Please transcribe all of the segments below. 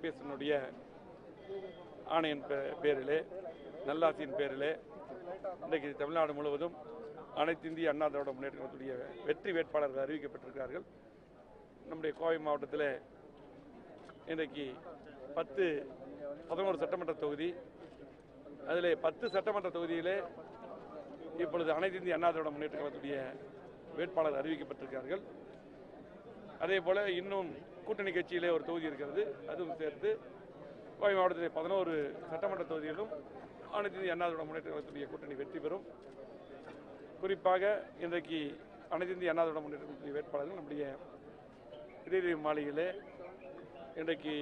ஓபிஎஸ்னுடைய ஆணையின் பே- பேரிலே நல்லாசியின் பேரிலே இன்றைக்கு தமிழ்நாடு முழுவதும் அனைத்து இந்திய அண்ணா திராவிட முன்னேற்ற கழகத்துடைய வெற்றி வேட்பாளர்கள் அறிவிக்கப்பட்டிருக்கிறார்கள் நம்முடைய கோவை மாவட்டத்தில் இன்றைக்கு பத்து பதினோரு சட்டமன்ற தொகுதி அதில் பத்து சட்டமன்ற தொகுதியிலே இப்பொழுது அனைத்து இந்திய அண்ணா திராவிட முன்னேற்ற கழகத்துடைய வேட்பாளர் அறிவிக்கப்பட்டிருக்கிறார்கள் அதே போல் இன்னும் கூட்டணி கட்சியிலே ஒரு தொகுதி இருக்கிறது அதுவும் சேர்த்து கோவை மாவட்டத்தில் பதினோரு சட்டமன்ற தொகுதியிலும் அனைத்து இந்திய அண்ணா திராவிட முன்னேற்ற கழகத்துடைய கூட்டணி வெற்றி பெறும் குறிப்பாக இன்றைக்கு அனைத்து இந்திய அண்ணா திராவிட முன்னேற்ற கழகத்துடைய வேட்பாளர்கள் நம்முடைய இதய மாளிகையிலே இன்றைக்கு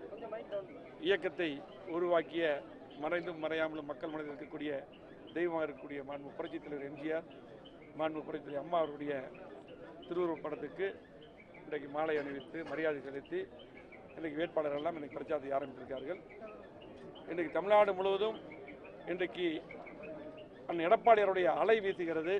இயக்கத்தை உருவாக்கிய மறைந்தும் மறையாமலும் மக்கள் மனதில் இருக்கக்கூடிய தெய்வமாக இருக்கக்கூடிய மாண்பு புரட்சித் தலைவர் எம்ஜிஆர் மாண்பு புரட்சித் தலைவர் அம்மா அவருடைய திருவுருவப் படத்துக்கு இன்றைக்கு மாலை அணிவித்து மரியாதை செலுத்தி இன்றைக்கு வேட்பாளர்கள் எல்லாம் இன்றைக்கு பிரச்சாரத்தை ஆரம்பித்திருக்கார்கள் இன்றைக்கு தமிழ்நாடு முழுவதும் இன்றைக்கு அண்ணன் எடப்பாடியாருடைய அலை வீசுகிறது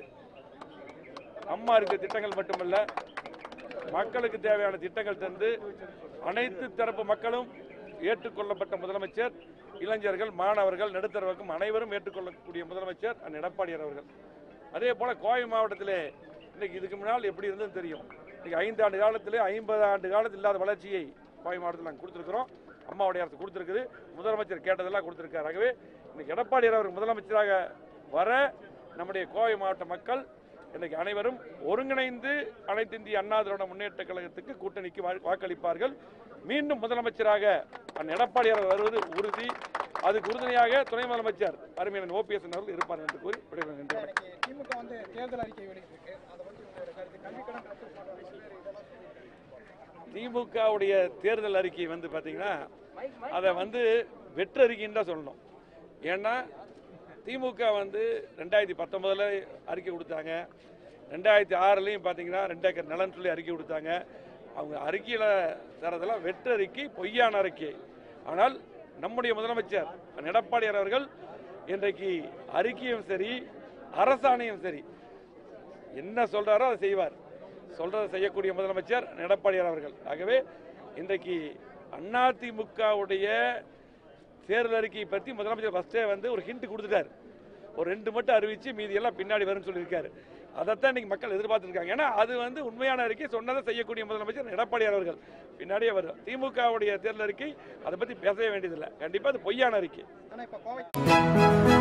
அம்மா இருக்க திட்டங்கள் மட்டுமல்ல மக்களுக்கு தேவையான திட்டங்கள் தந்து அனைத்து தரப்பு மக்களும் ஏற்றுக்கொள்ளப்பட்ட முதலமைச்சர் இளைஞர்கள் மாணவர்கள் நடுத்தரவர்க்கும் அனைவரும் ஏற்றுக்கொள்ளக்கூடிய முதலமைச்சர் அண்ணன் எடப்பாடியார் அவர்கள் அதே போல கோவை மாவட்டத்திலே இன்னைக்கு இதுக்கு முன்னால் எப்படி இருந்ததுன்னு தெரியும் இன்னைக்கு ஐந்து ஆண்டு காலத்திலே ஐம்பது ஆண்டு காலத்தில் இல்லாத வளர்ச்சியை கோவை மாவட்டத்தில் நாங்கள் கொடுத்துருக்குறோம் அம்மாவுடைய அரசு கொடுத்துருக்குது முதலமைச்சர் கேட்டதெல்லாம் கொடுத்துருக்காரு ஆகவே இன்னைக்கு எடப்பாடியார் அவர் முதலமைச்சராக வர நம்முடைய கோவை மாவட்ட மக்கள் இன்னைக்கு அனைவரும் ஒருங்கிணைந்து அனைத்து இந்திய அண்ணா திராவிட முன்னேற்ற கழகத்துக்கு கூட்டணிக்கு வா- வாக்களிப்பார்கள் மீண்டும் முதலமைச்சராக அண்ணன் எடப்பாடியார் வருவது உறுதி அதுக்கு உறுதுணையாக துணை முதலமைச்சர் அருமையான ஓபிஎஸ் அவர்கள் இருப்பார் என்று கூறி விடைபெறுகிறேன் நன்றி வணக்கம். இன்னைக்கு திமுக வந்து தேர்தல் அறிக்கை வெளியிட்டிருக்கு அதை பற்றி உங்களோட கருத்து கல்விக்கடன் ரத்து போன்ற விஷயம் இதெல்லாம் திமுகவுடைய தேர்தல் அறிக்கை வந்து பார்த்தீங்கன்னா அதை வந்து வெற்றறிக்கைன்னு தான் சொல்லணும் ஏன்னா திமுக வந்து ரெண்டாயிரத்தி பத்தொன்பதில் அறிக்கை கொடுத்தாங்க ரெண்டாயிரத்தி ஆறுலையும் பார்த்தீங்கன்னா ரெண்டு ஏக்கர் நிலன்னு சொல்லி அறிக்கை கொடுத்தாங்க அவங்க அறிக்கையில் தரதெல்லாம் வெற்றறிக்கை பொய்யான அறிக்கை ஆனால் நம்முடைய முதலமைச்சர் அண்ணன் எடப்பாடியார் அவர்கள் இன்றைக்கு அறிக்கையும் சரி அரசாணையும் சரி என்ன சொல்றாரோ அதை செய்வார் சொல்றதை செய்யக்கூடிய முதலமைச்சர் எடப்பாடியார் அவர்கள் ஆகவே இன்றைக்கு அதிமுகவுடைய தேர்தல் அறிக்கையை பற்றி முதலமைச்சர் ஃபர்ஸ்டே வந்து ஒரு ஹிண்ட் கொடுத்துட்டார் ஒரு ரெண்டு மட்டும் அறிவிச்சு மீதி எல்லாம் பின்னாடி வரும்னு சொல்லியிருக்காரு அதைத்தான் இன்னைக்கு மக்கள் எதிர்பார்த்துருக்காங்க ஏன்னா அது வந்து உண்மையான அறிக்கை சொன்னதை செய்யக்கூடிய முதலமைச்சர் எடப்பாடியார் அவர்கள் பின்னாடியே வரும் திமுகவுடைய தேர்தல் அறிக்கை அதை பற்றி பேசவே வேண்டியதில்லை கண்டிப்பாக அது பொய்யான அறிக்கை ஆனால் இப்போ கோவை